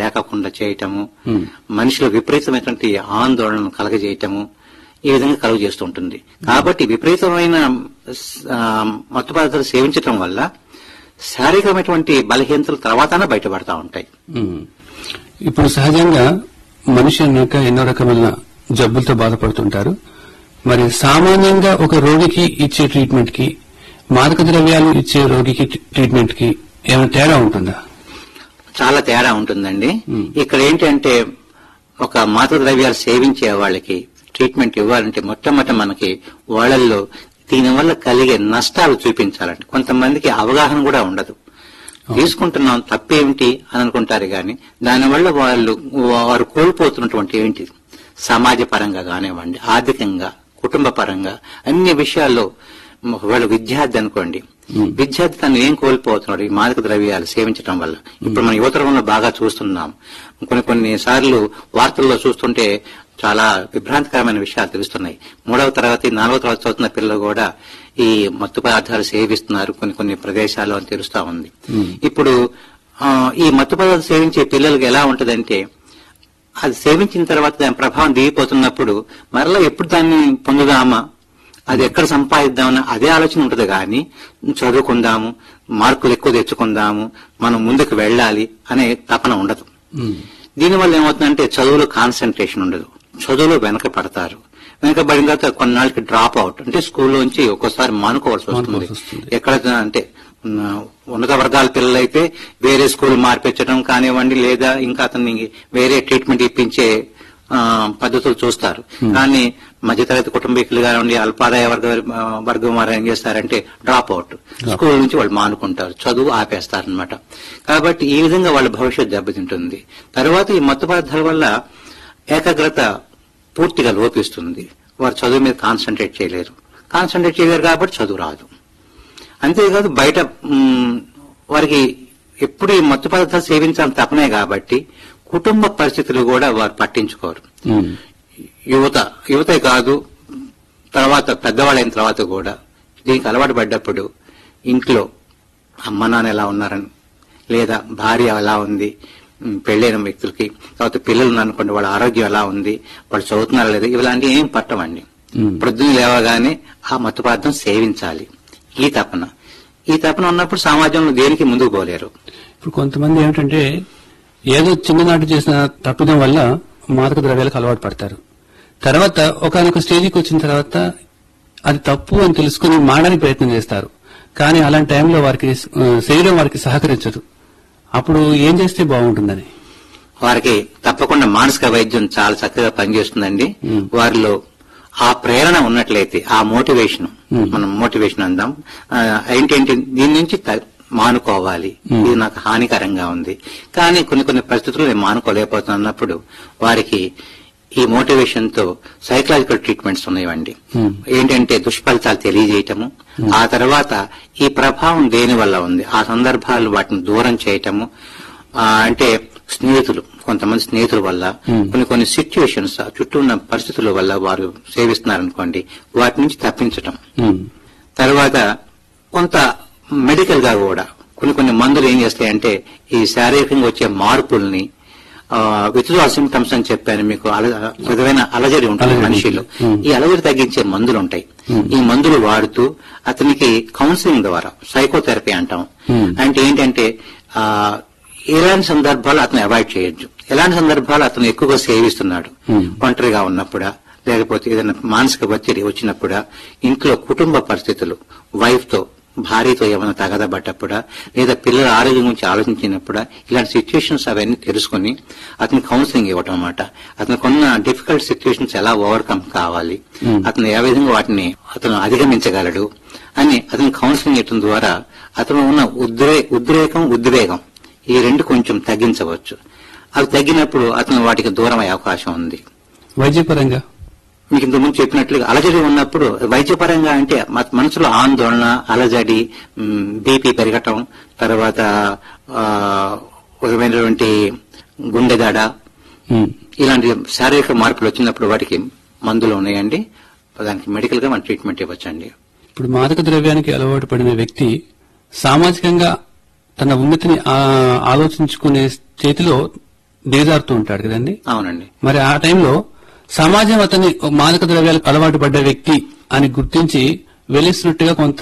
లేకుండా చేయటము మనిషిలో విపరీతమైనటువంటి ఆందోళనను కలగజేయటము ఈ విధంగా కలుగు చేస్తూ ఉంటుంది కాబట్టి విపరీతమైన ఆ, మత్తు పదార్థాలు సేవించటం వల్ల శారీరకమైనటువంటి బలహీనతలు తర్వాతనే బయటపడతా ఉంటాయి ఉమ్. ఇప్పుడు సహజంగా మనిషి అన్నాక ఎన్నో రకమైన జబ్బులతో బాధపడుతుంటారు మరి సామాన్యంగా ఒక రోగికి ఇచ్చే ట్రీట్మెంట్ కి మాదక ద్రవ్యాలు ఇచ్చే రోగికి ట్రీట్మెంట్ కి ఏమైనా తేడా ఉంటుందా చాలా తేడా ఉంటుందండి మ్మ్. ఇక్కడ ఏంటంటే ఒక మాదక ద్రవ్యాలు సేవించే వాళ్ళకి ట్రీట్మెంట్ ఇవ్వాలంటే మొట్టమొదట మనకి వాళ్ళల్లో దీనివల్ల కలిగే నష్టాలు చూపించాలండి కొంతమందికి అవగాహన కూడా ఉండదు తీసుకుంటున్నాం తప్పేమిటి అని అనుకుంటారు కానీ దానివల్ల వాళ్ళు వారు కోల్పోతున్నటువంటి ఏంటి సమాజ పరంగా కానివ్వండి ఆర్థికంగా కుటుంబ పరంగా అన్ని విషయాల్లో ఒకవేళ విద్యార్థి అనుకోండి విద్యార్థి తను ఏం కోల్పోతున్నాడు ఈ మాదక ద్రవ్యాలు సేవించడం వల్ల ఇప్పుడు మన యువతరంలో బాగా చూస్తున్నాం కొన్ని కొన్ని సార్లు వార్తల్లో చూస్తుంటే చాలా విభ్రాంతికరమైన విషయాలు తెలుస్తున్నాయి మూడవ తరగతి నాలుగవ తరగతి చదువుతున్న పిల్లలు కూడా ఈ మత్తు పదార్థాలు సేవిస్తున్నారు కొన్ని కొన్ని ప్రదేశాల్లో అని తెలుస్తా ఉంది ఇప్పుడు ఆ, ఈ మత్తు పదార్థాలు సేవించే పిల్లలకు ఎలా ఉంటదంటే అది సేవించిన తర్వాత దాని ప్రభావం దిగిపోతున్నప్పుడు మరలా ఎప్పుడు దాన్ని పొందుదామా అది ఎక్కడ సంపాదిద్దామని అదే ఆలోచన ఉంటుంది కానీ చదువుకుందాము మార్కులు ఎక్కువ తెచ్చుకుందాము మనం ముందుకు వెళ్ళాలి అనే తపన ఉండదు దీనివల్ల ఏమవుతుందంటే చదువులో కాన్సన్ట్రేషన్ ఉండదు చదువులో వెనక పడతారు వెనకబడిన తర్వాత కొన్నాళ్ళకి డ్రాప్ అవుట్ అంటే స్కూల్లోంచి ఒక్కోసారి మానుకోవాల్సి వస్తుంది మానుకోవాల్సి వస్తుంది. ఎక్కడ అంటే ఉన్న ఉన్నత వర్గాల పిల్లలైతే వేరే స్కూల్ మార్పించడం కానివ్వండి లేదా ఇంకా అతన్ని వేరే ట్రీట్మెంట్ ఇప్పించే ఆ, పద్ధతులు చూస్తారు కానీ మధ్యతరగతి కుటుంబీకులు కానివ్వండి అల్పాదాయ వర్గ ఆ, వర్గం వారు ఏం చేస్తారంటే డ్రాప్ అవుట్ స్కూల్ నుంచి వాళ్ళు మానుకుంటారు చదువు ఆపేస్తారనమాట కాబట్టి ఈ విధంగా వాళ్ళ భవిష్యత్తు దెబ్బతింటుంది తర్వాత ఈ మత్తు పదార్థాల వల్ల ఏకాగ్రత పూర్తిగా లోపిస్తుంది వారు చదువు మీద కాన్సన్ట్రేట్ చేయలేరు కాన్సన్ట్రేట్ చేయలేరు కాబట్టి చదువు రాదు అంతేకాదు బయట మ్, వారికి ఎప్పుడు ఈ మత్తు పదార్థాలు సేవించాలని తపనే కాబట్టి కుటుంబ పరిస్థితులు కూడా వారు పట్టించుకోరు ఉమ్. యువత యువతే కాదు తర్వాత పెద్దవాళ్ళైన తర్వాత కూడా దీనికి అలవాటు పడ్డప్పుడు ఇంట్లో అమ్మ నాన్న ఎలా ఉన్నారని లేదా భార్య ఎలా ఉంది ఉమ్, పెళ్ళైన వ్యక్తులకి తర్వాత పిల్లలు ఉన్నారు అనుకోండి వాళ్ళ ఆరోగ్యం ఎలా ఉంది వాళ్ళు చదువుతున్నారా లేదా ఇలాంటివి ఏం పట్టవండి ఉమ్. ప్రొద్దున లేవగానే ఆ మత్తు పదార్థం సేవించాలి ఈ తపన ఈ తపన ఉన్నప్పుడు సమాజంలో దేనికి ముందుకు పోలేరు ఇప్పుడు కొంతమంది ఏమిటంటే ఏదో చిన్ననాటి చేసిన తప్పిదం వల్ల మాదక ద్రవ్యాలకు అలవాటు పడతారు తర్వాత ఒకనొక స్టేజ్కి వచ్చిన తర్వాత అది తప్పు అని తెలుసుకుని మాడడానికి ప్రయత్నం చేస్తారు కానీ అలాంటి టైంలో వారికి ఆ, శరీరం వారికి సహకరించదు అప్పుడు ఏం చేస్తే బాగుంటుందని వారికి తప్పకుండా మానసిక వైద్యం చాలా చక్కగా పనిచేస్తుందండి వారిలో ఆ ప్రేరణ ఉన్నట్లయితే ఆ మోటివేషన్ మనం మోటివేషన్ అందాం ఆ, ఏంటంటే దీని నుంచి త- మానుకోవాలి ఇది నాకు హానికరంగా ఉంది కానీ కొన్ని కొన్ని పరిస్థితుల్లో నేను మానుకోలేకపోతున్నాను అన్నప్పుడు వారికి ఈ మోటివేషన్ తో సైకలాజికల్ ట్రీట్మెంట్స్ ఉన్నాయండి ఏంటంటే దుష్ఫలితాలు తెలియజేయటము ఆ తర్వాత ఈ ప్రభావం దేని వల్ల ఉంది ఆ సందర్భాలు వాటిని దూరం చేయటము ఆ, అంటే స్నేహితులు కొంతమంది స్నేహితుల వల్ల కొన్ని కొన్ని సిచ్యువేషన్స్ చుట్టూ ఉన్న పరిస్థితుల వల్ల వారు సేవిస్తున్నారనుకోండి వాటి నుంచి తప్పించటం ఉమ్. తర్వాత కొంత మెడికల్ గా కూడా కొన్ని కొన్ని మందులు ఏం చేస్తాయంటే ఈ శారీరకంగా వచ్చే మార్పుల్ని విత్డ్రాల్ సిమ్టమ్స్ అని చెప్పాను మీకు అల విధమైన అలజడి ఉంటుంది అలజడి. మనిషిలో Hmm. ఈ అలజడి తగ్గించే మందులు ఉంటాయి ఈ మందులు వాడుతూ అతనికి కౌన్సిలింగ్ ద్వారా సైకోథెరపీ అంటాం Hmm. అంటే ఏంటంటే ఆ ఎలాంటి సందర్భాలు అతను అవాయిడ్ చేయొచ్చు ఎలాంటి సందర్భాలు అతను ఎక్కువగా సేవిస్తున్నాడు Hmm. ఒంటరిగా ఉన్నప్పుడా లేకపోతే ఏదైనా మానసిక ఒత్తిడి వచ్చినప్పుడా ఇంట్లో కుటుంబ పరిస్థితులు వైఫ్ తో భార్యతో ఏమైనా తగదబడ్డప్పుడా లేదా పిల్లల ఆరోగ్యం గురించి ఆలోచించినప్పుడా ఇలాంటి సిచ్యుయేషన్స్ అవన్నీ తెలుసుకుని అతని కౌన్సిలింగ్ ఇవ్వటం అన్నమాట అతనికి ఉన్న డిఫికల్ట్ సిచ్యుయేషన్స్ ఎలా ఓవర్కమ్ కావాలి అతను ఏ విధంగా వాటిని అతను అధిగమించగలడు అని అతని కౌన్సిలింగ్ ఇవ్వడం ద్వారా అతను ఉన్న ఉద్రే ఉద్రేకం ఉద్వేగం ఈ రెండు కొంచెం తగ్గించవచ్చు అవి తగ్గినప్పుడు అతను వాటికి దూరం అయ్యే అవకాశం ఉంది వైద్యపరంగా మీకు ఇంతకుముందు చెప్పినట్లుగా అలజడి ఉన్నప్పుడు వైద్యపరంగా అంటే మ- మనసులో ఆందోళన అలజడి బీపీ పెరగటం తర్వాత ఆ, ఒక విధమైనటువంటి గుండె దడ ఉమ్. ఇలాంటి శారీరక మార్పులు వచ్చినప్పుడు వాటికి మందులు ఉన్నాయండి దానికి మెడికల్ గా మనం ట్రీట్మెంట్ ఇవ్వచ్చండి ఇప్పుడు మాదక ద్రవ్యానికి అలవాటు పడిన వ్యక్తి సామాజికంగా తన ఉన్నతిని ఆ, ఆలోచించుకునే చేతిలో దిగజారుతూ ఉంటాడు కదండి అవునండి మరి ఆ టైంలో సమాజం అతన్ని ఒక మాదక ద్రవ్యాలకు అలవాటు పడ్డ వ్యక్తి అని గుర్తించి వెలిసినట్టుగా కొంత